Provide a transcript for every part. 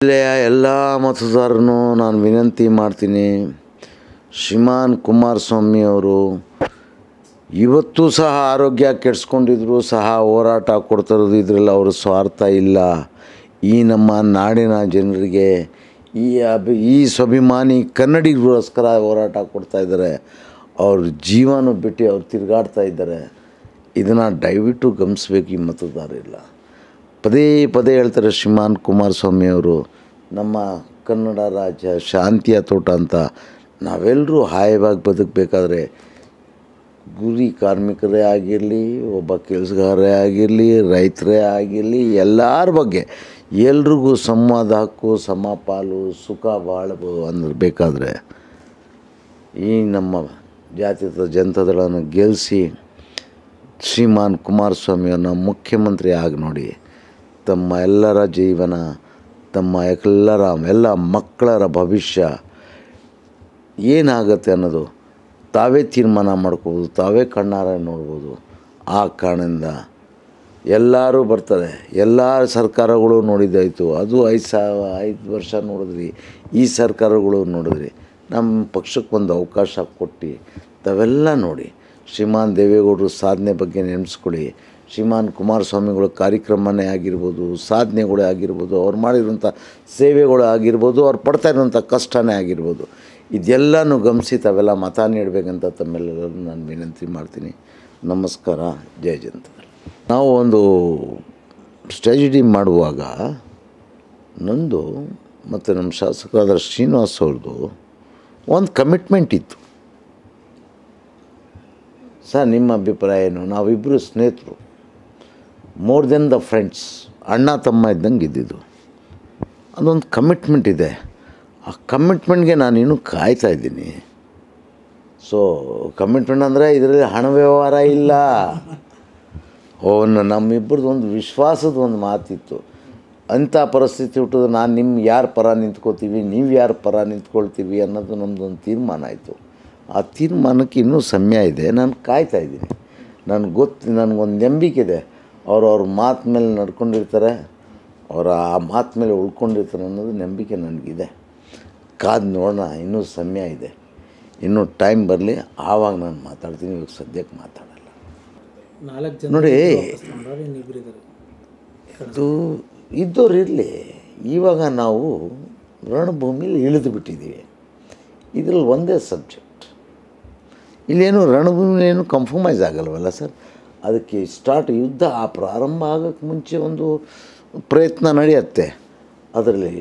ಜಿಲ್ಲೆಯ ಎಲ್ಲ ಮತದಾರನು ನಾನು ವಿನಂತಿ ಮಾಡ್ತೀನಿ ಶ್ರೀಮಾನ್ ಕುಮಾರಸ್ವಾಮಿ ಅವರು ಇವತ್ತು ಸಹ ಆರೋಗ್ಯ ಕೆಡಿಸ್ಕೊಂಡಿದ್ರು ಸಹ ಹೋರಾಟ ಕೊಡ್ತಿರೋದು ಇದರಲ್ಲಿ ಅವ್ರ ಸ್ವಾರ್ಥ ಇಲ್ಲ ಈ ನಮ್ಮ ನಾಡಿನ ಜನರಿಗೆ ಈ ಅಭಿ ಈ ಸ್ವಾಭಿಮಾನಿ ಕನ್ನಡಿಗರಿಗೋಸ್ಕರ ಹೋರಾಟ ಕೊಡ್ತಾ ಇದ್ದಾರೆ ಅವ್ರ ಜೀವನ ಬಿಟ್ಟು ಅವ್ರು ತಿರುಗಾಡ್ತಾ ಇದ್ದಾರೆ ಇದನ್ನು ದಯವಿಟ್ಟು ಗಮನಿಸ್ಬೇಕು ಈ ಮತದಾರರಿಲ್ಲ ಪದೇ ಪದೇ ಹೇಳ್ತಾರೆ ಶ್ರೀಮಾನ್ ಕುಮಾರಸ್ವಾಮಿ ಅವರು ನಮ್ಮ ಕನ್ನಡ ರಾಜ್ಯ ಶಾಂತಿಯ ತೋಟ ಅಂತ ನಾವೆಲ್ಲರೂ ಹಾಯವಾಗಿ ಬದುಕಬೇಕಾದ್ರೆ ಗುರಿ ಕಾರ್ಮಿಕರೇ ಆಗಿರಲಿ ಒಬ್ಬ ಕೆಲಸಗಾರರೇ ಆಗಿರಲಿ ರೈತರೇ ಆಗಿರಲಿ ಎಲ್ಲರ ಬಗ್ಗೆ ಎಲ್ರಿಗೂ ಸಂವಾದ ಹಕ್ಕು ಸಮಪಾಲು ಸುಖ ಬಾಳಬಹುದು ಅಂದ್ರೆ ಬೇಕಾದರೆ ಈ ನಮ್ಮ ಜಾತ್ಯತ ಜನತಾದಳನ್ನು ಗೆಲ್ಲಿಸಿ ಶ್ರೀಮಾನ್ ಕುಮಾರಸ್ವಾಮಿಯವ್ರನ್ನ ಮುಖ್ಯಮಂತ್ರಿ ಆಗಿ ನೋಡಿ ತಮ್ಮ ಎಲ್ಲರ ಜೀವನ ತಮ್ಮ ಎಲ್ಲರ ಎಲ್ಲ ಮಕ್ಕಳರ ಭವಿಷ್ಯ ಏನಾಗುತ್ತೆ ಅನ್ನೋದು ತಾವೇ ತೀರ್ಮಾನ ಮಾಡ್ಕೋಬೋದು ತಾವೇ ಕಣ್ಣಾರ ನೋಡ್ಬೋದು ಆ ಕಾರಣದಿಂದ ಎಲ್ಲರೂ ಬರ್ತಾರೆ ಎಲ್ಲ ಸರ್ಕಾರಗಳು ನೋಡಿದ್ದಾಯಿತು ಅದು ಐದು ಸಾವಿರ ಐದು ವರ್ಷ ನೋಡಿದ್ರಿ ಈ ಸರ್ಕಾರಗಳು ನೋಡಿದ್ರಿ ನಮ್ಮ ಪಕ್ಷಕ್ಕೆ ಒಂದು ಅವಕಾಶ ಕೊಟ್ಟು ತಾವೆಲ್ಲ ನೋಡಿ ಶ್ರೀಮಾನ್ ದೇವೇಗೌಡರು ಸಾಧನೆ ಬಗ್ಗೆ ನೆನೆಸ್ಕೊಳ್ಳಿ ಶ್ರೀಮಾನ್ ಕುಮಾರಸ್ವಾಮಿಗಳ ಕಾರ್ಯಕ್ರಮನೇ ಆಗಿರ್ಬೋದು ಸಾಧನೆಗಳೇ ಆಗಿರ್ಬೋದು ಅವ್ರು ಮಾಡಿರುವಂಥ ಸೇವೆಗಳು ಆಗಿರ್ಬೋದು ಅವ್ರು ಪಡ್ತಾ ಇರುವಂಥ ಕಷ್ಟನೇ ಆಗಿರ್ಬೋದು ಇದೆಲ್ಲನೂ ಗಮನಿಸಿ ತಾವೆಲ್ಲ ಮತ ನೀಡಬೇಕಂತ ತಮ್ಮೆಲ್ಲರೂ ನಾನು ವಿನಂತಿ ಮಾಡ್ತೀನಿ ನಮಸ್ಕಾರ ಜಯ ಜಯಂತ ನಾವು ಒಂದು ಸ್ಟ್ರಾಟಜಿ ಮಾಡುವಾಗ ನಂದು ಮತ್ತು ನಮ್ಮ ಶಾಸಕರಾದ ಶ್ರೀನಿವಾಸ್ ಅವ್ರದ್ದು ಒಂದು ಕಮಿಟ್ಮೆಂಟ್ ಇತ್ತು ಸರ್ ನಿಮ್ಮ ಅಭಿಪ್ರಾಯ ಏನು ನಾವಿಬ್ಬರು ಸ್ನೇಹಿತರು ಮೋರ್ ದೆನ್ ದ ಫ್ರೆಂಡ್ಸ್ ಅಣ್ಣ ತಮ್ಮ ಇದ್ದಂಗೆ ಇದ್ದಿದ್ದು ಅದೊಂದು ಕಮಿಟ್ಮೆಂಟ್ ಇದೆ ಆ ಕಮಿಟ್ಮೆಂಟ್ಗೆ ನಾನು ಇನ್ನೂ ಕಾಯ್ತಾ ಇದ್ದೀನಿ ಸೊ ಕಮಿಟ್ಮೆಂಟ್ ಅಂದರೆ ಇದರಲ್ಲಿ ಹಣ ವ್ಯವಹಾರ ಇಲ್ಲ ಅವನು ನಮ್ಮಿಬ್ಬರದ್ದು ಒಂದು ವಿಶ್ವಾಸದ ಒಂದು ಮಾತಿತ್ತು ಅಂಥ ಪರಿಸ್ಥಿತಿ ಹುಟ್ಟಿದ್ರೆ ನಾನು ನಿಮ್ಮ ಯಾರ ಪರ ನಿಂತ್ಕೋತೀವಿ ನೀವು ಯಾರ ಪರ ನಿಂತ್ಕೊಳ್ತೀವಿ ಅನ್ನೋದು ನಮ್ಮದೊಂದು ತೀರ್ಮಾನ ಆಯಿತು ಆ ತೀರ್ಮಾನಕ್ಕೆ ಇನ್ನೂ ಸಮಯ ಇದೆ ನಾನು ಕಾಯ್ತಾ ಇದ್ದೀನಿ ನನಗೆ ಗೊತ್ತು ನನಗೊಂದು ನಂಬಿಕೆ ಇದೆ ಅವ್ರು ಅವ್ರ ಮಾತು ಮೇಲೆ ನಡ್ಕೊಂಡಿರ್ತಾರೆ ಅವರ ಆ ಮಾತು ಮೇಲೆ ಉಳ್ಕೊಂಡಿರ್ತಾರೆ ಅನ್ನೋದು ನಂಬಿಕೆ ನನಗಿದೆ ಕಾದು ನೋಡೋಣ ಇನ್ನೂ ಸಮಯ ಇದೆ ಇನ್ನೂ ಟೈಮ್ ಬರಲಿ ಆವಾಗ ನಾನು ಮಾತಾಡ್ತೀನಿ ಇವಾಗ ಸದ್ಯಕ್ಕೆ ಮಾತಾಡಲ್ಲ ನಾಲ್ಕು ಜನ ನೋಡಿ ಇನ್ನಿಬ್ರು ಇದ್ದಾರೆ ಇದು ಇದ್ದವ್ರು ಇರಲಿ ಇವಾಗ ನಾವು ರಣಭೂಮಿಲಿ ಇಳಿದು ಬಿಟ್ಟಿದ್ದೀವಿ ಇದರಲ್ಲಿ ಒಂದೇ ಸಬ್ಜೆಕ್ಟ್ ಇಲ್ಲೇನು ರಣಭೂಮಿ ಏನು ಕಂಫರ್ಮೈಸ್ ಆಗಲ್ವಲ್ಲ ಸರ್ ಅದಕ್ಕೆ ಸ್ಟಾರ್ಟ್ ಯುದ್ಧ ಆ ಪ್ರಾರಂಭ ಆಗೋಕ್ಕೆ ಮುಂಚೆ ಒಂದು ಪ್ರಯತ್ನ ನಡೆಯುತ್ತೆ ಅದರಲ್ಲಿ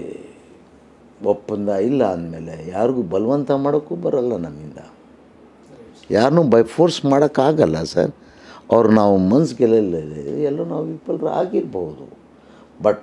ಒಪ್ಪಂದ ಇಲ್ಲ ಅಂದಮೇಲೆ ಯಾರಿಗೂ ಬಲವಂತ ಮಾಡೋಕ್ಕೂ ಬರಲ್ಲ ನಮ್ಮಿಂದ ಯಾರನ್ನೂ ಬೈ ಫೋರ್ಸ್ ಮಾಡೋಕ್ಕಾಗಲ್ಲ ಸರ್ ಅವ್ರು ನಾವು ಮನ್ಸು ಗೆಲ್ಲಿಲ್ಲ ಎಲ್ಲೋ ನಾವು ವಿಫಲರು ಆಗಿರ್ಬೋದು ಬಟ್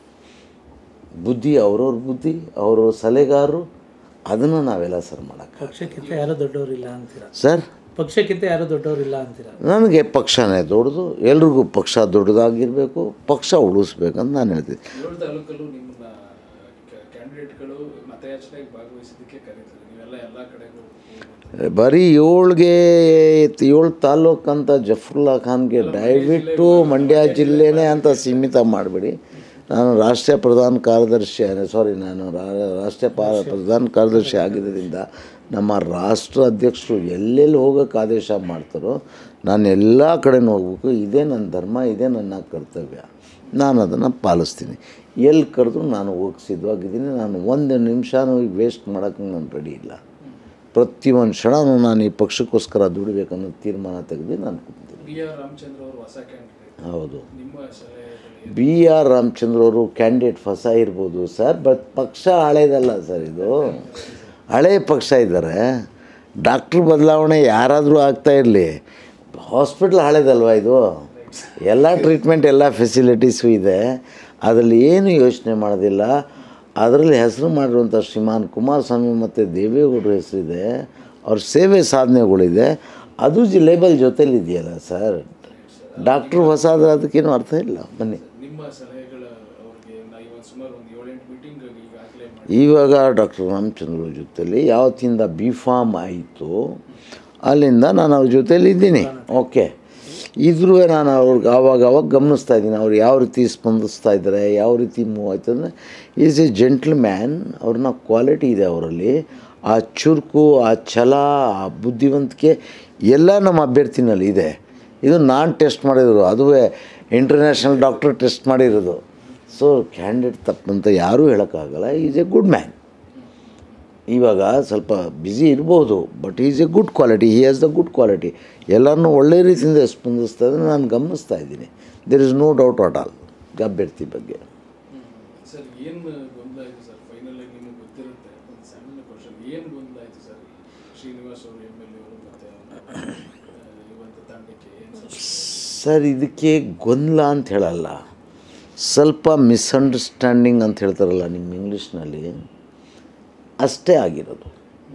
ಬುದ್ಧಿ ಅವ್ರವ್ರ ಬುದ್ಧಿ ಅವ್ರವ್ರ ಸಲಹೆಗಾರರು ಅದನ್ನು ನಾವೆಲ್ಲ ಸರ್ ಮಾಡೋಕ್ಕೆ ಪಕ್ಷಕ್ಕಿಂತ ಯಾರು ದೊಡ್ಡವರಿಲ್ಲ ಅಂತೀರ ಸರ್ ಪಕ್ಷಕ್ಕಿಂತ ಯಾರು ದೊಡ್ಡವರಿಲ್ಲ ಅಂತೀರ ನನಗೆ ಪಕ್ಷನೇ ದೊಡ್ಡದು ಎಲ್ರಿಗೂ ಪಕ್ಷ ದೊಡ್ಡದಾಗಿರಬೇಕು ಪಕ್ಷ ಉಳಿಸ್ಬೇಕಂತ ನಾನು ಹೇಳ್ತೀನಿ ಏಳು ತಾಲೂಕಲ್ಲೂ ನಿಮ್ಮನ್ನ ಕ್ಯಾಂಡಿಡೇಟ್ಗಳು ಮತಯಾಚನೆಗೆ ಭಾಗವಹಿಸಿದ್ದಕ್ಕೆ ಕರೀತಾರೆ ನೀವೆಲ್ಲ ಎಲ್ಲ ಕಡೆಗೂ ಹೋಗ್ಬೋದು. ಬರೀ ಏಳ್ಗೆ ಏಳು ತಾಲ್ಲೂಕು ಅಂತ ಜಫರುಲ್ಲಾ ಖಾನ್ಗೆ ದಯವಿಟ್ಟು ಮಂಡ್ಯ ಜಿಲ್ಲೆನೇ ಅಂತ ಸೀಮಿತ ಮಾಡಿಬಿಡಿ ನಾನು ರಾಷ್ಟ್ರೀಯ ಪ್ರಧಾನ ಕಾರ್ಯದರ್ಶಿ ಸಾರಿ ನಾನು ರಾ- ರಾಷ್ಟ್ರೀಯ ಪಾ ಪ್ರಧಾನ ಕಾರ್ಯದರ್ಶಿ ಆಗಿದ್ದರಿಂದ ನಮ್ಮ ರಾಷ್ಟ್ರ ಅಧ್ಯಕ್ಷರು ಎಲ್ಲೆಲ್ಲಿ ಹೋಗೋಕ್ಕೆ ಆದೇಶ ಮಾಡ್ತಾರೋ ನಾನು ಎಲ್ಲ ಕಡೆನೂ ಹೋಗ್ಬೇಕು ಇದೇ ನನ್ನ ಧರ್ಮ ಇದೇ ನನ್ನ ಕರ್ತವ್ಯ ನಾನು ಅದನ್ನು ಪಾಲಿಸ್ತೀನಿ ಎಲ್ಲಿ ಕರೆದ್ರೂ ನಾನು ಹೋಗಿ ಸಿದ್ಧವಾಗಿದ್ದೀನಿ ನಾನು ಒಂದು ನಿಮಿಷನೂ ವೇಸ್ಟ್ ಮಾಡೋಕ್ಕೆ ನಾನು ರೆಡಿ ಇಲ್ಲ ಪ್ರತಿಯೊಂದು ಕ್ಷಣನೂ ನಾನು ಈ ಪಕ್ಷಕ್ಕೋಸ್ಕರ ದುಡಿಬೇಕನ್ನೋ ತೀರ್ಮಾನ ತೆಗೆದು ನಾನು ಕೂತೀನಿ ಬಿ ಆರ್ ರಾಮಚಂದ್ರ ಅವರು ಹೊಸ ಕ್ಯಾಂಡಿಡೇಟ್ ಹೌದು ನಿಮ್ಮ ಸಲಹೆಗಳು ಬಿ ಆರ್ ರಾಮಚಂದ್ರ ಅವರು ಕ್ಯಾಂಡಿಡೇಟ್ ಹೊಸ ಇರ್ಬೋದು ಸರ್ ಬಟ್ ಪಕ್ಷ ಹಳೇದಲ್ಲ ಸರ್ ಇದು ಹಳೇ ಪಕ್ಷ ಇದ್ದಾರೆ ಡಾಕ್ಟ್ರ್ ಬದಲಾವಣೆ ಯಾರಾದರೂ ಆಗ್ತಾ ಇರಲಿ ಹಾಸ್ಪಿಟ್ಲ್ ಹಳೇದಲ್ವ ಇದು ಎಲ್ಲ ಟ್ರೀಟ್ಮೆಂಟ್ ಎಲ್ಲ ಫೆಸಿಲಿಟೀಸು ಇದೆ ಅದರಲ್ಲಿ ಏನು ಯೋಚನೆ ಮಾಡೋದಿಲ್ಲ ಅದರಲ್ಲಿ ಹೆಸರು ಮಾಡಿರುವಂಥ ಶ್ರೀಮಾನ್ ಕುಮಾರಸ್ವಾಮಿ ಮತ್ತು ದೇವೇಗೌಡರ ಹೆಸರಿದೆ ಅವ್ರ ಸೇವೆ ಸಾಧನೆಗಳಿದೆ ಅದು ಜಿ ಲೇಬಲ್ ಜೊತೇಲಿ ಇದೆಯಲ್ಲ ಸರ್ ಡಾಕ್ಟ್ರು ಹೊಸ ಆದರೆ ಅದಕ್ಕೇನು ಅರ್ಥ ಇಲ್ಲ ಬನ್ನಿ ನಿಮ್ಮ ಸಲಹೆಗಳ ಅವ್ರಿಗೆ ನಾ ಇವತ್ತು ಸುಮಾರು ಒಂದು ಏಳೆಂಟು ಮೀಟಿಂಗ್ ಈಗಾಗಲೇ ಮಾಡಿ ಇವಾಗ ಡಾಕ್ಟರ್ ರಾಮಚಂದ್ರ ಜೊತೆಲಿ ಯಾವತ್ತಿಂದ ಬಿ ಫಾರ್ಮ್ ಆಯಿತು ಅಲ್ಲಿಂದ ನಾನು ಅವ್ರ ಜೊತೇಲಿ ಇದ್ದೀನಿ ಓಕೆ ಇದ್ರೂ ನಾನು ಅವ್ರಿಗೆ ಆವಾಗ ಆವಾಗ ಗಮನಿಸ್ತಾ ಇದ್ದೀನಿ ಅವ್ರು ಯಾವ ರೀತಿ ಸ್ಪಂದಿಸ್ತಾ ಇದ್ದಾರೆ ಯಾವ ರೀತಿ ಮೂವ್ ಆಯ್ತಂದರೆ ಈಸ್ ಎ ಜೆಂಟ್ಲ್ ಮ್ಯಾನ್ ಅವ್ರನ್ನ ಕ್ವಾಲಿಟಿ ಇದೆ ಅವರಲ್ಲಿ ಆ ಚುರುಕು ಆ ಛಲ ಆ ಬುದ್ಧಿವಂತಿಕೆ ಎಲ್ಲ ನಮ್ಮ ಅಭ್ಯರ್ಥಿನಲ್ಲಿ ಇದೆ ಇದು ನಾನು ಟೆಸ್ಟ್ ಮಾಡಿರೋದು ಅದುವೇ ಇಂಟರ್ನ್ಯಾಷನಲ್ ಡಾಕ್ಟರ್ ಟೆಸ್ಟ್ ಮಾಡಿರೋದು ಸೊ ಕ್ಯಾಂಡಿಡೇಟ್ ತಪ್ಪಂತ ಯಾರೂ ಹೇಳೋಕ್ಕಾಗಲ್ಲ ಈಸ್ ಎ ಗುಡ್ ಮ್ಯಾನ್ ಇವಾಗ ಸ್ವಲ್ಪ ಬ್ಯುಸಿ ಇರ್ಬೋದು but is a good quality he has the good quality ಎಲ್ಲರನ್ನೂ ಒಳ್ಳೆ ರೀತಿಯಿಂದ ಸ್ಪಂದಿಸ್ತಾ ಇದ್ರೆ ನಾನು ಗಮನಿಸ್ತಾ ಇದ್ದೀನಿ there is no doubt at all ಅಭ್ಯರ್ಥಿ ಬಗ್ಗೆ ಸರ್ ಏನು ಗೊಂದಲ ಆಯಿತು ಸರ್ ಫೈನಲ್ ಆಗಿ ನಿಮಗೆ ಗೊತ್ತಿರುತ್ತೆ ಒಂದು ಸಣ್ಣ ಕ್ವಶನ್ ಏನು ಗೊಂದಲ ಆಯಿತು ಸರ್ ಶ್ರೀನಿವಾಸ್ ಅವರು ಎಮ್ ಎಲ್ ಎ ಅವರು ಮತ್ತು ಇವಂತ ತಂಡಕ್ಕೆ ಏನು ಸರ್ ಇದಕ್ಕೆ ಗೊಂದಲ ಅಂತ ಹೇಳಲ್ಲ ಸ್ವಲ್ಪ ಮಿಸ್ಅಂಡರ್ಸ್ಟ್ಯಾಂಡಿಂಗ್ ಅಂತ ಹೇಳ್ತಾರಲ್ಲ ನಿಮ್ಮ ಇಂಗ್ಲೀಷ್ನಲ್ಲಿ ಅಷ್ಟೇ ಆಗಿರೋದು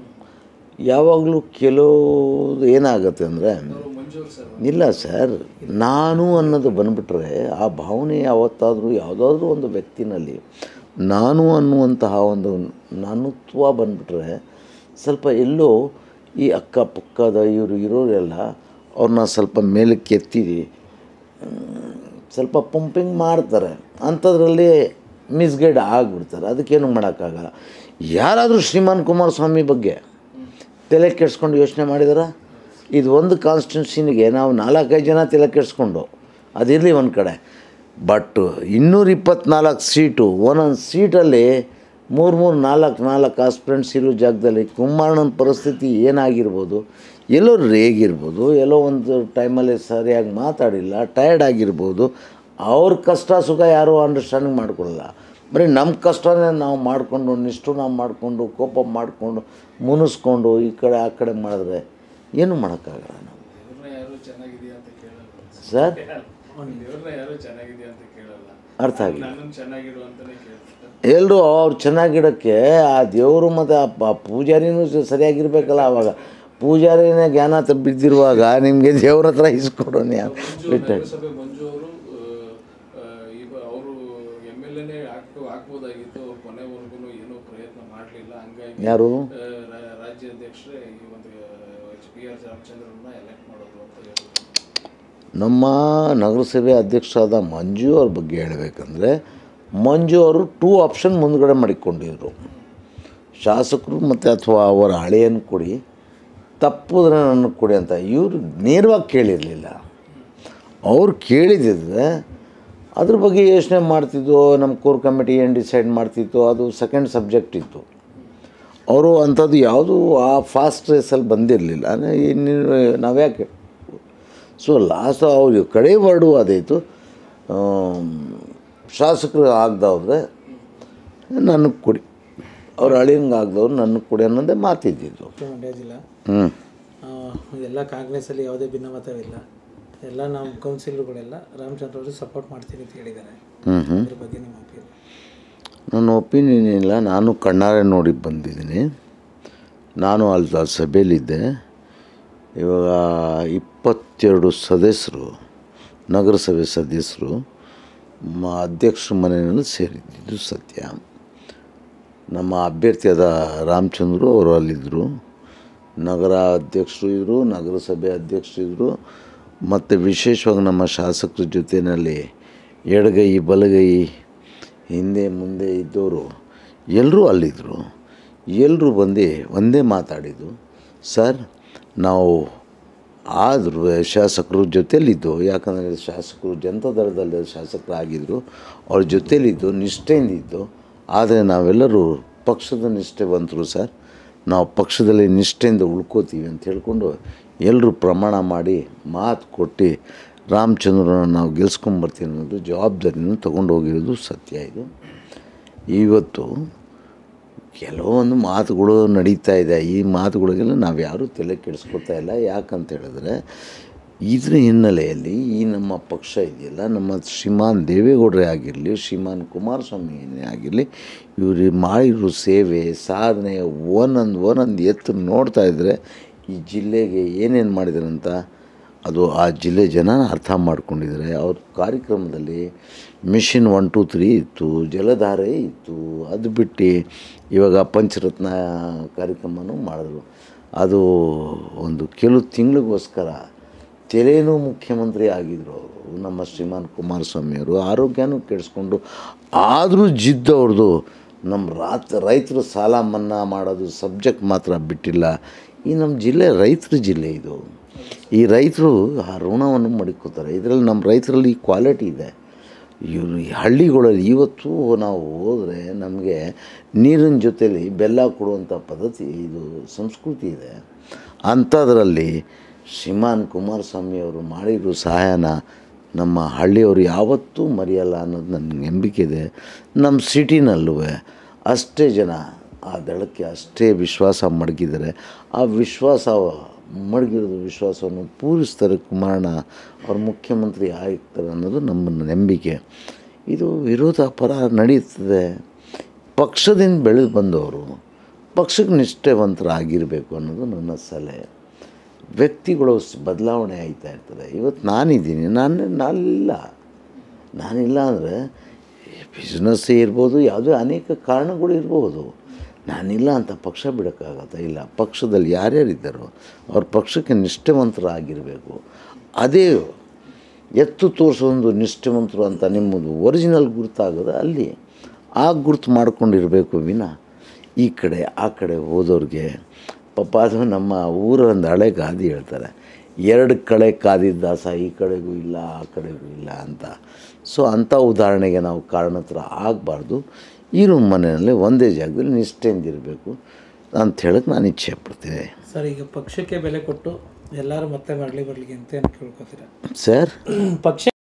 ಯಾವಾಗಲೂ ಕೆಲವು ಏನಾಗುತ್ತೆ ಅಂದರೆ ಅವರು ಮಂಜು ಅವರು ಸರ್ ಇಲ್ಲ ಸರ್ ನಾನು ಅನ್ನೋದು ಬಂದುಬಿಟ್ರೆ ಆ ಭಾವನೆ ಯಾವತ್ತಾದರೂ ಯಾವುದಾದ್ರೂ ಒಂದು ವ್ಯಕ್ತಿನಲ್ಲಿ ನಾನು ಅನ್ನುವಂತಹ ಒಂದು ನಾನುತ್ವ ಬಂದುಬಿಟ್ರೆ ಸ್ವಲ್ಪ ಎಲ್ಲೋ ಈ ಅಕ್ಕಪಕ್ಕದ ಇವರು ಇರೋರೆಲ್ಲ ಅವ್ರನ್ನ ಸ್ವಲ್ಪ ಮೇಲಕ್ಕೆ ಎತ್ತಿ ಮ್, ಸ್ವಲ್ಪ ಪಂಪಿಂಗ್ ಮಾಡ್ತಾರೆ ಅಂಥದ್ರಲ್ಲಿ ಮಿಸ್ಗೈಡ್ ಆಗಿಬಿಡ್ತಾರೆ ಅದಕ್ಕೇನು ಮಾಡೋಕ್ಕಾಗಲ್ಲ ಯಾರಾದರೂ ಶ್ರೀಮಾನ್ ಕುಮಾರಸ್ವಾಮಿ ಬಗ್ಗೆ ತಲೆ ಕೆಡಿಸ್ಕೊಂಡು ಯೋಚನೆ ಮಾಡಿದಾರ ಇದು ಒಂದು ಕಾನ್ಸ್ಟಿಟ್ಯೂನ್ಸಿನಿಗೆ ನಾವು ನಾಲ್ಕೈದು ಜನ ತಲೆ ಕೆಡಿಸ್ಕೊಂಡು ಅದಿರಲಿ ಒಂದು ಕಡೆ ಬಟ್ ಇನ್ನೂರ ಇಪ್ಪತ್ನಾಲ್ಕು ಸೀಟು ಒಂದೊಂದು ಸೀಟಲ್ಲಿ ಮೂರು ಮೂರು ನಾಲ್ಕು ನಾಲ್ಕು ಆಸ್ಪಿರೆಂಟ್ಸ್ ಇರೋ ಜಾಗದಲ್ಲಿ ಕುಮಾರಣ್ಣನ ಪರಿಸ್ಥಿತಿ ಏನಾಗಿರ್ಬೋದು ಎಲ್ಲೋ ರೇಗಿರ್ಬೋದು ಎಲ್ಲೋ ಒಂದು ಟೈಮಲ್ಲಿ ಸರಿಯಾಗಿ ಮಾತಾಡಿಲ್ಲ ಟಯರ್ಡ್ ಆಗಿರ್ಬೋದು ಅವ್ರ ಕಷ್ಟ ಸುಖ ಯಾರೂ ಅಂಡರ್ಸ್ಟ್ಯಾಂಡಿಂಗ್ ಮಾಡ್ಕೊಳ್ಳಲ್ಲ ಬರೀ ನಮ್ಮ ಕಷ್ಟನೇ ನಾವು ಮಾಡಿಕೊಂಡು ನಿಷ್ಠುರ ಮಾಡಿಕೊಂಡು ಕೋಪ ಮಾಡಿಕೊಂಡು ಮುನಿಸ್ಕೊಂಡು ಈ ಕಡೆ ಆ ಕಡೆ ಮಾಡಿದ್ರೆ ಏನು ಮಾಡೋಕ್ಕಾಗಲ್ಲ ನಾವು ದೇವ್ರನ್ನ ಯಾರು ಚೆನ್ನಾಗಿದೆಯಾ ಅಂತ ಕೇಳಲ್ಲ ಸರ್ ದೇವ್ರನ್ನ ಯಾರು ಚೆನ್ನಾಗಿದೆಯಾ ಅಂತ ಕೇಳಲ್ಲ ಅರ್ಥ ಆಗಿಲ್ಲ ನನ್ನನ್ನು ಚೆನ್ನಾಗಿಡು ಅಂತಾನೆ ಕೇಳ್ತಾರೆ ಎಲ್ಲರೂ ಅವ್ರು ಚೆನ್ನಾಗಿಡೋಕ್ಕೆ ಆ ದೇವರು ಮತ್ತು ಆ ಪ- ಪೂಜಾರಿನೂ ಸ- ಸರಿಯಾಗಿರ್ಬೇಕಲ್ಲ ಆವಾಗ ಪೂಜಾರಿನೇ ಜ್ಞಾನ ತ- ಬಿದ್ದಿರುವಾಗ ನಿಮಗೆ ದೇವ್ರ ಹತ್ರ ಇಸ್ಕೊಡೋಣ ಮಂಜು ಬಿಟ್ಟು ನಗರಸಭೆ ಮಂಜು ಅವರು ಈಗ ಅವರು ಎಮ್ ಎಲ್ ಎನೇ ಹಾಕ್ ಹಾಕ್ಬೋದಾಗಿತ್ತು ಅವ್ರು ಕೊನೆವರೆಗೂ ಏನೂ ಪ್ರಯತ್ನ ಮಾಡಲಿಲ್ಲ ಹಂಗಾಗಿ ಯಾರು ಆ, ರಾ- ರಾಜ್ಯಾಧ್ಯಕ್ಷರೇ ಈ ಒಂದು ಎಚ್ ಪಿ ಆರ್ ರಾಮಚಂದ್ರನ್ನ ಎಲೆಕ್ಟ್ ಮಾಡೋದು ಅಂತ ಹೇಳಿದ್ರು ನಮ್ಮ ನಗರಸಭೆ ಅಧ್ಯಕ್ಷರಾದ ಮಂಜು ಅವ್ರ ಬಗ್ಗೆ ಹೇಳಬೇಕಂದ್ರೆ ಮಂಜು ಅವರು ಟೂ ಆಪ್ಷನ್ ಮುಂದ್ಗಡೆ ಮಾಡಿಕೊಂಡಿದ್ರು ಶಾಸಕರು ಮತ್ತು ಅಥವಾ ಅವರ ಹಳೆಯನ್ನು ಕೊಡಿ ತಪ್ಪಿದ್ರೆ ನನಗೆ ಕೊಡಿ ಅಂತ ಇವರು ನೇರವಾಗಿ ಕೇಳಿರಲಿಲ್ಲ ಅವ್ರು ಕೇಳಿದಿದ್ರೆ ಅದ್ರ ಬಗ್ಗೆ ಯೋಚನೆ ಮಾಡ್ತಿದ್ದು ನಮ್ಮ ಕೋರ್ ಕಮಿಟಿ ಏನು ಡಿಸೈಡ್ ಮಾಡ್ತಿತ್ತು ಅದು ಸೆಕೆಂಡ್ ಸಬ್ಜೆಕ್ಟ್ ಇತ್ತು ಅವರು ಅಂಥದ್ದು ಯಾವುದೂ ಆ ಫಾಸ್ಟ್ ರೇಸಲ್ಲಿ ಬಂದಿರಲಿಲ್ಲ ಇನ್ನು ನಾವ್ಯಾಕೆ ಸೊ ಲಾಸ್ಟ್ ಅವ್ರ ಕಡೆ ವರ್ಡು ಅದಾಯಿತು ಶಾಸಕರು ಆಗದವ್ರೆ ನನಗೆ ಕೊಡಿ ಅವ್ರು ಅಳಿಯಂಗೆ ಆಗದವ್ರು ನನಗೆ ಕೊಡಿ ಅನ್ನೋದೇ ಮಾತಿದ್ದಿದ್ದು ಮಂಡ್ಯ ಜಿಲ್ಲಾ ಹ್ಞೂ ಆ, ಎಲ್ಲ ಕಾಂಗ್ರೆಸ್ಸಲ್ಲಿ ಯಾವುದೇ ಭಿನ್ನಮತವಿಲ್ಲ ಎಲ್ಲ ನಮ್ಮ ಕೌನ್ಸಿಲರ್ಗಳೆಲ್ಲ ರಾಮಚಂದ್ರ ಅವರು ಸಪೋರ್ಟ್ ಮಾಡ್ತೀನಿ ಅಂತ ಹೇಳಿದ್ದಾರೆ ಹ್ಞೂ ಹ್ಞೂ ಅದ್ರ ಬಗ್ಗೆ ನಿಮ್ಮ ಒಪಿನಿಯನ್ ನನ್ನ ಒಪಿನಿಯನ್ ಇಲ್ಲ ನಾನು ಕಣ್ಣಾರೆ ನೋಡಿ ಬಂದಿದ್ದೀನಿ ನಾನು ಅಲ್ಲಿ ಆ ಸಭೆಯಲ್ಲಿದ್ದೆ ಇವಾಗ ಇಪ್ಪತ್ತೆರಡು ಸದಸ್ಯರು ನಗರಸಭೆ ಸದಸ್ಯರು ಮ ಅಧ್ಯಕ್ಷರ ಮನೆಯಲ್ಲಿ ಸೇರಿದ್ದಿದ್ದು ಸತ್ಯ ನಮ್ಮ ಅಭ್ಯರ್ಥಿಯಾದ ರಾಮಚಂದ್ರು ಅವರು ಅಲ್ಲಿದ್ದರು ನಗರ ಅಧ್ಯಕ್ಷರು ಇದ್ದರು ನಗರಸಭೆ ಅಧ್ಯಕ್ಷರು ಇದ್ದರು ಮತ್ತು ವಿಶೇಷವಾಗಿ ನಮ್ಮ ಶಾಸಕರ ಜೊತೆಯಲ್ಲಿ ಎಡಗೈ ಬಲಗೈ ಹಿಂದೆ ಮುಂದೆ ಇದ್ದವರು ಎಲ್ಲರೂ ಅಲ್ಲಿದ್ದರು ಎಲ್ಲರೂ ಬಂದು ಒಂದೇ ಮಾತಾಡಿದ್ದು ಸರ್ ನಾವು ಆದರೂ ಶಾಸಕರು ಜೊತೆಯಲ್ಲಿದ್ದು ಯಾಕಂದರೆ ಶಾಸಕರು ಜನತಾ ದಳದಲ್ಲಿ ಶಾಸಕರಾಗಿದ್ದರು ಅವ್ರ ಜೊತೆಯಲ್ಲಿದ್ದು ನಿಷ್ಠೆಯಿಂದಿದ್ದು ಆದರೆ ನಾವೆಲ್ಲರೂ ಪಕ್ಷದ ನಿಷ್ಠೆವಂತರು ಸರ್ ನಾವು ಪಕ್ಷದಲ್ಲಿ ನಿಷ್ಠೆಯಿಂದ ಉಳ್ಕೋತೀವಿ ಅಂತ ಹೇಳ್ಕೊಂಡು ಎಲ್ಲರೂ ಪ್ರಮಾಣ ಮಾಡಿ ಮಾತು ಕೊಟ್ಟು ರಾಮಚಂದ್ರನ ನಾವು ಗೆಲ್ಸ್ಕೊಂಬರ್ತೀವಿ ಅನ್ನೋದು ಜವಾಬ್ದಾರಿನ ತೊಗೊಂಡು ಹೋಗಿರೋದು ಸತ್ಯ ಇದು ಇವತ್ತು ಕೆಲವೊಂದು ಮಾತುಗಳು ನಡೀತಾ ಇದೆ ಈ ಮಾತುಗಳಿಗೆಲ್ಲ ನಾವು ಯಾರೂ ತಲೆ ಕೆಡಿಸ್ಕೊತಾ ಇಲ್ಲ ಯಾಕಂತ ಹೇಳಿದ್ರೆ ಇದ್ರ ಹಿನ್ನೆಲೆಯಲ್ಲಿ ಈ ನಮ್ಮ ಪಕ್ಷ ಇದೆಯಲ್ಲ ನಮ್ಮ ಶ್ರೀಮಾನ್ ದೇವೇಗೌಡರೇ ಆಗಿರಲಿ ಶ್ರೀಮಾನ್ ಕುಮಾರಸ್ವಾಮಿನೇ ಆಗಿರಲಿ ಇವರು ಮಾಡಿರೋ ಸೇವೆ ಸಾಧನೆ ಒಂದೊಂದು ಒಂದೊಂದು ಎತ್ತು ನೋಡ್ತಾ ಇದ್ದರೆ ಈ ಜಿಲ್ಲೆಗೆ ಏನೇನು ಮಾಡಿದ್ದಾರೆ ಅಂತ ಅದು ಆ ಜಿಲ್ಲೆ ಜನ ಅರ್ಥ ಮಾಡ್ಕೊಂಡಿದ್ದಾರೆ ಅವ್ರ ಕಾರ್ಯಕ್ರಮದಲ್ಲಿ ಮಿಷಿನ್ ಒನ್ ಟು ತ್ರೀ ಇತ್ತು ಜಲಧಾರೆ ಇತ್ತು ಅದು ಬಿಟ್ಟು ಇವಾಗ ಪಂಚರತ್ನ ಕಾರ್ಯಕ್ರಮನೂ ಮಾಡಿದ್ರು ಅದು ಒಂದು ಕೆಲವು ತಿಂಗಳಿಗೋಸ್ಕರ ತೆಲೇನು ಮುಖ್ಯಮಂತ್ರಿ ಆಗಿದ್ರು ಅವರು ನಮ್ಮ ಶ್ರೀಮಾನ್ ಕುಮಾರಸ್ವಾಮಿಯವರು ಆರೋಗ್ಯನೂ ಕೆಡಿಸ್ಕೊಂಡು ಆದರೂ ಜಿದ್ದು ಅವ್ರದ್ದು ನಮ್ಮ ರಾತ್ ರೈತರು ಸಾಲ ಮನ್ನಾ ಮಾಡೋದು ಸಬ್ಜೆಕ್ಟ್ ಮಾತ್ರ ಬಿಟ್ಟಿಲ್ಲ ಈ ನಮ್ಮ ಜಿಲ್ಲೆ ರೈತರ ಜಿಲ್ಲೆ ಇದು ಈ ರೈತರು ಆ ಋಣವನ್ನು ಮಡಿಕೋತಾರೆ ಇದರಲ್ಲಿ ನಮ್ಮ ರೈತರಲ್ಲಿ ಕ್ವಾಲಿಟಿ ಇದೆ ಇವರು ಈ ಹಳ್ಳಿಗಳಲ್ಲಿ ಇವತ್ತು ನಾವು ಹೋದರೆ ನಮಗೆ ನೀರಿನ ಜೊತೆಲಿ ಬೆಲ್ಲ ಕೊಡುವಂಥ ಪದ್ಧತಿ ಇದು ಸಂಸ್ಕೃತಿ ಇದೆ ಅಂಥದ್ರಲ್ಲಿ ಶ್ರೀಮಾನ್ ಕುಮಾರಸ್ವಾಮಿ ಅವರು ಮಾಡಿರೋ ಸಹಾಯನ ನಮ್ಮ ಹಳ್ಳಿಯವರು ಯಾವತ್ತೂ ಮರೆಯಲ್ಲ ಅನ್ನೋದು ನನಗೆ ನಂಬಿಕೆ ಇದೆ ನಮ್ಮ ಸಿಟಿನಲ್ಲೂ ಅಷ್ಟೇ ಜನ ಆ ದಳಕ್ಕೆ ಅಷ್ಟೇ ವಿಶ್ವಾಸ ಮಡಗಿದ್ದಾರೆ ಆ ವಿಶ್ವಾಸ ಮಡಗಿರೋದು ವಿಶ್ವಾಸವನ್ನು ಪೂರಿಸ್ತಾರೆ ಕುಮಾರಣ್ಣ ಅವ್ರು ಮುಖ್ಯಮಂತ್ರಿ ಆಗ್ತಾರೆ ಅನ್ನೋದು ನಮ್ಮ ನಂಬಿಕೆ ಇದು ವಿರೋಧ ಪರ ನಡೀತದೆ ಪಕ್ಷದಿಂದ ಬೆಳೆದು ಬಂದವರು ಪಕ್ಷಕ್ಕೆ ನಿಷ್ಠೆವಂತರಾಗಿರಬೇಕು ಅನ್ನೋದು ನನ್ನ ಸಲಹೆ ವ್ಯಕ್ತಿಗಳು ಸ್- ಬದಲಾವಣೆ ಆಯ್ತಾ ಇರ್ತಾರೆ ಇವತ್ತು ನಾನಿದ್ದೀನಿ ನಾನು ನಾನಿಲ್ಲ ನಾನಿಲ್ಲ ಅಂದರೆ ಬಿಸ್ನೆಸ್ಸೇ ಇರ್ಬೋದು ಯಾವುದೇ ಅನೇಕ ಕಾರಣಗಳು ಇರ್ಬೋದು ನಾನಿಲ್ಲ ಅಂತ ಪಕ್ಷ ಬಿಡೋಕ್ಕಾಗತ್ತಾ ಇಲ್ಲ ಪಕ್ಷದಲ್ಲಿ ಯಾರ್ಯಾರಿದ್ದಾರೋ ಅವ್ರ ಪಕ್ಷಕ್ಕೆ ನಿಷ್ಠೆವಂತರಾಗಿರಬೇಕು ಅದೇ ಎತ್ತು ತೋರಿಸೋದು ನಿಷ್ಠೆವಂತರು ಅಂತ ನಿಮ್ಮದು ಒರಿಜಿನಲ್ ಗುರುತಾಗೋದು ಅಲ್ಲಿ ಆ ಗುರುತು ಮಾಡ್ಕೊಂಡಿರಬೇಕು ವಿನ ಈ ಕಡೆ ಆ ಕಡೆ ಹೋದವ್ರಿಗೆ ಪಾಪ ಅದು ನಮ್ಮ ಊರ ಒಂದು ಹಳೆ ಗಾದಿ ಹೇಳ್ತಾರೆ ಎರಡು ಕಡೆ ಕಾದಿದ್ದ ದಾಸ ಈ ಕಡೆಗೂ ಇಲ್ಲ ಆ ಕಡೆಗೂ ಇಲ್ಲ ಅಂತ ಸೊ ಅಂಥ ಉದಾಹರಣೆಗೆ ನಾವು ಕಾರಣತ್ರ ಆಗಬಾರ್ದು ಇರೋ ಮನೆಯಲ್ಲಿ ಒಂದೇ ಜಾಗದಲ್ಲಿ ನಿಷ್ಠೆಯಿಂದಿರಬೇಕು ಅಂತ ಹೇಳಕ್ಕೆ ನಾನು ಇಚ್ಛೆ ಪಡ್ತೀನಿ ಸರ್ ಈಗ ಪಕ್ಷಕ್ಕೆ ಬೆಲೆ ಕೊಟ್ಟು ಎಲ್ಲರೂ ಮತ್ತೆ ಮರಳಿ ಬರಲಿಕ್ಕೆ ಅಂತ ಏನು ಕೇಳ್ಕೊತೀರಾ ಸರ್ ಪಕ್ಷ